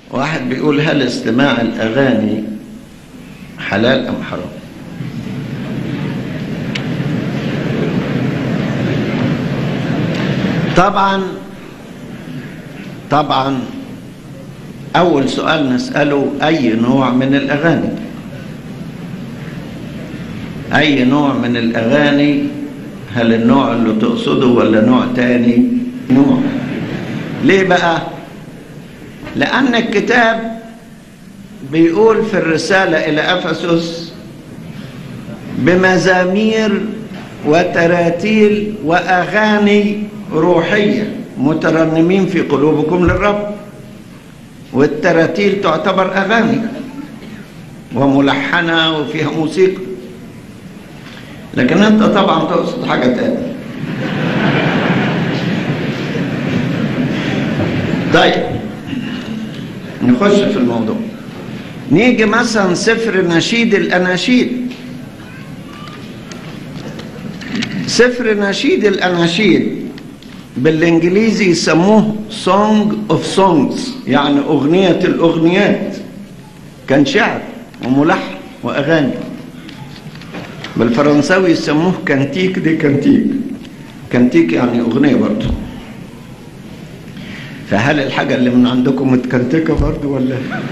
واحد بيقول هل استماع الأغاني حلال أم حرام طبعا طبعا أول سؤال نسأله أي نوع من الأغاني أي نوع من الأغاني هل النوع اللي تقصده ولا نوع تاني نوع ليه بقى لأن الكتاب بيقول في الرسالة إلى أفسس بمزامير وتراتيل وأغاني روحية مترنمين في قلوبكم للرب والتراتيل تعتبر أغاني وملحنة وفيها موسيقى لكن أنت طبعا تقصد حاجة تانية طيب نخش في الموضوع نيجي مثلا سفر نشيد الأناشيد سفر نشيد الأناشيد بالإنجليزي يسموه Song of Songs يعني أغنية الأغنيات كان شعر وملحن وأغاني بالفرنساوي يسموه كانتيك دي كانتيك كانتيك يعني أغنية برضه فهل الحاجة اللي من عندكم متكنتكة برضه ولا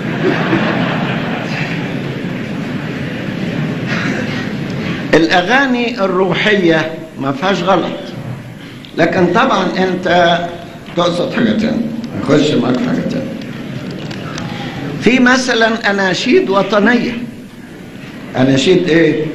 الأغاني الروحية ما فيهاش غلط لكن طبعا أنت تقصد حاجة تانية نخش معاك في حاجة تانية في مثلا أناشيد وطنية أناشيد إيه؟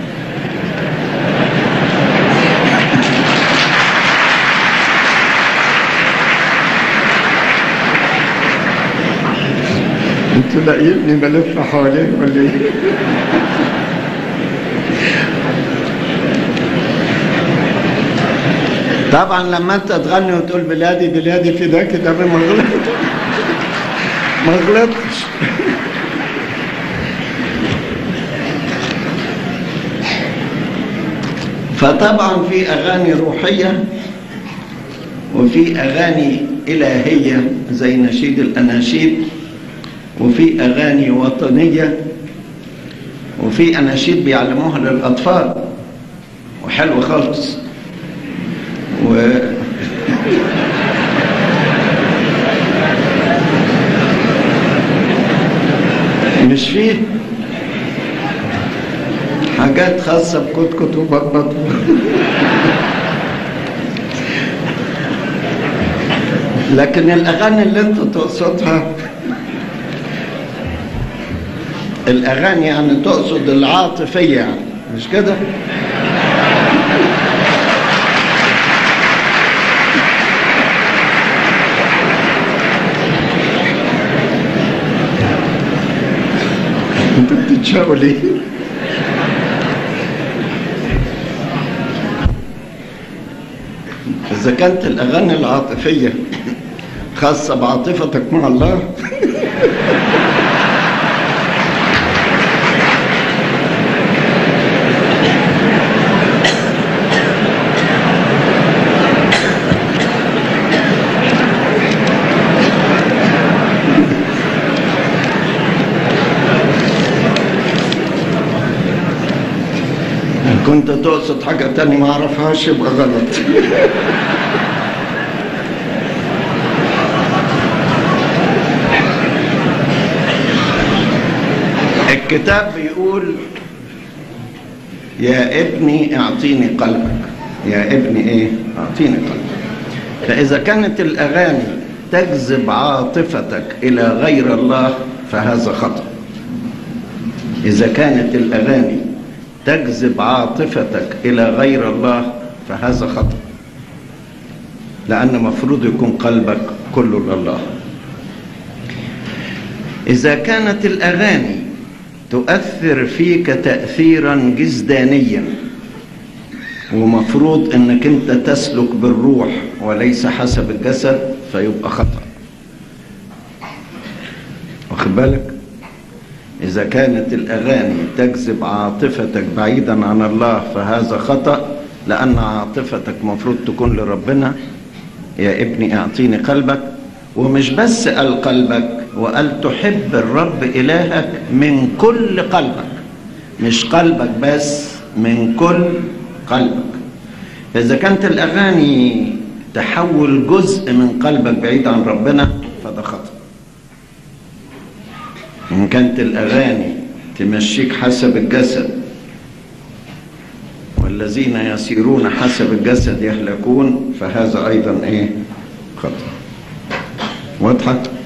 انتوا لاقيني بلف حوالين ولا ايه؟ طبعا لما انت تغني وتقول بلادي بلادي في ده كده ما غلط ما غلطتش فطبعا في اغاني روحيه وفي اغاني الهيه زي نشيد الاناشيد وفي اغاني وطنيه وفي اناشيد بيعلموها للاطفال وحلو خالص و مش فيه حاجات خاصة بكتكت وبطبط لكن الأغاني اللي أنت تقصدها الأغاني يعني تقصد العاطفية يعني مش كده؟ انتوا بتتشاقوا ليه؟ إذا كانت الأغاني العاطفية خاصة بعاطفتك مع الله كنت تقصد حاجة تانية ما أعرفهاش يبقى غلط الكتاب بيقول يا ابني اعطيني قلبك يا ابني ايه اعطيني قلبك فاذا كانت الاغاني تجذب عاطفتك الى غير الله فهذا خطا اذا كانت الاغاني تجذب عاطفتك الى غير الله فهذا خطا لان مفروض يكون قلبك كله لله اذا كانت الاغاني تؤثر فيك تاثيرا جسدانيا ومفروض انك انت تسلك بالروح وليس حسب الجسد فيبقى خطا واخد بالك إذا كانت الأغاني تجذب عاطفتك بعيدا عن الله فهذا خطأ لأن عاطفتك مفروض تكون لربنا يا ابني اعطيني قلبك ومش بس قال قلبك وقال تحب الرب إلهك من كل قلبك مش قلبك بس من كل قلبك إذا كانت الأغاني تحول جزء من قلبك بعيد عن ربنا فده خطأ إن كانت الأغاني تمشيك حسب الجسد والذين يسيرون حسب الجسد يهلكون فهذا أيضا إيه خطأ واضحة